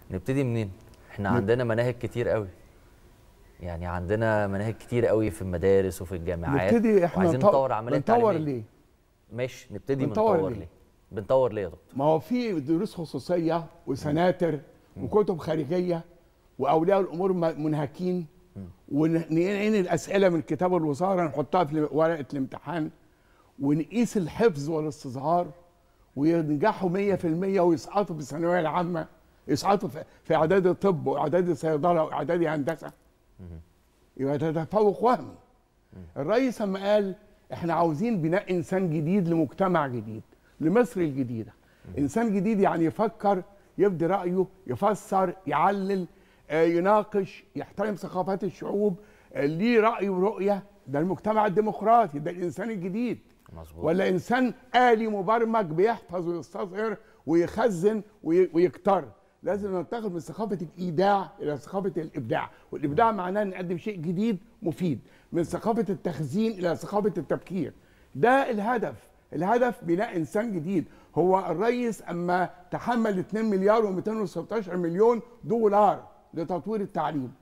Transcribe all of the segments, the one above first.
نبتدي منين احنا عندنا مناهج كتير قوي يعني عندنا مناهج كتير قوي في المدارس وفي الجامعات نبتدي احنا وعايزين نطو- نطور عمليه بنطور تعليمية. ليه؟ ماشي نبتدي بنطور بنطور ليه؟ ليه بنطور ليه يا دكتور ما هو في دروس خصوصيه وسناتر وكتب خارجيه واولياء الامور م- منهكين وننقل الاسئله من كتاب الوزاره نحطها في ورقه الامتحان ونقيس الحفظ والاستظهار وينجحوا 100% ويسقطوا في الثانويه العامه يسقطوا في- في اعداد الطب واعداد الصيدله واعداد هندسه يبقى ده تفوق وهمي الرئيس لما قال احنا عاوزين بناء انسان جديد لمجتمع جديد لمصر الجديده انسان جديد يعني يفكر يبدي رايه يفسر يعلل آه، يناقش يحترم ثقافات الشعوب آه، ليه راي ورؤيه ده المجتمع الديمقراطي ده الانسان الجديد مظبوط ولا انسان آلي مبرمج بيحفظ ويستصغر ويخزن وي- ويكتر لازم ننتقل من ثقافة الإيداع إلى ثقافة الإبداع والإبداع معناه نقدم شيء جديد مفيد من ثقافة التخزين إلى ثقافة التفكير ده الهدف الهدف بناء إنسان جديد هو الرئيس أما تحمل 2 مليار و216 مليون دولار لتطوير التعليم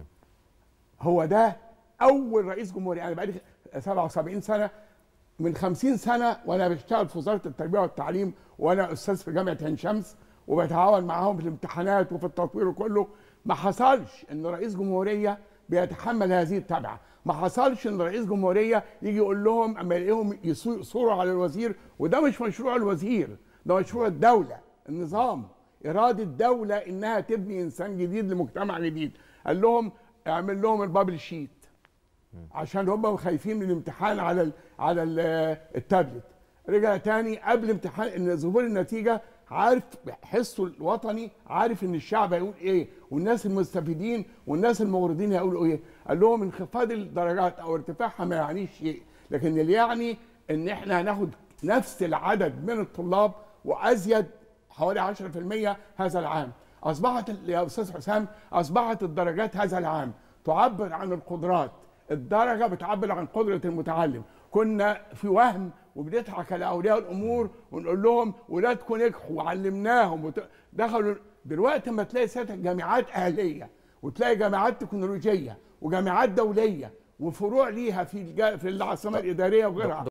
هو ده اول رئيس جمهوريه انا بقالي 77 سنه من 50 سنه وانا بشتغل في وزاره التربيه والتعليم وانا استاذ في جامعه عين شمس وبتعاون معاهم في الامتحانات وفي التطوير وكله ما حصلش ان رئيس جمهوريه بيتحمل هذه التبعه ما حصلش ان رئيس جمهوريه يجي يقول لهم اما يلاقيهم يصو- يصوروا على الوزير وده مش مشروع الوزير ده مشروع الدوله النظام اراده الدوله انها تبني انسان جديد لمجتمع جديد قال لهم اعمل لهم البابل شيت عشان هم خايفين من الامتحان على ال على ال التابلت رجع تاني قبل امتحان ان ظهور النتيجه عارف حسه الوطني عارف ان الشعب هيقول ايه والناس المستفيدين والناس الموردين هيقولوا ايه قال لهم انخفاض الدرجات او ارتفاعها ما يعنيش شيء لكن اللي يعني ان احنا هناخد نفس العدد من الطلاب وازيد حوالي 10% هذا العام اصبحت ال- يا استاذ حسام اصبحت الدرجات هذا العام تعبر عن القدرات الدرجه بتعبر عن قدره المتعلم كنا في وهم وبنضحك على اولياء الامور ونقول لهم ولادكم نجحوا وعلمناهم وت... دخلوا دلوقتي لما تلاقي سيادتك جامعات اهليه وتلاقي جامعات تكنولوجيه وجامعات دوليه وفروع ليها في الج... في العاصمه الاداريه وغيرها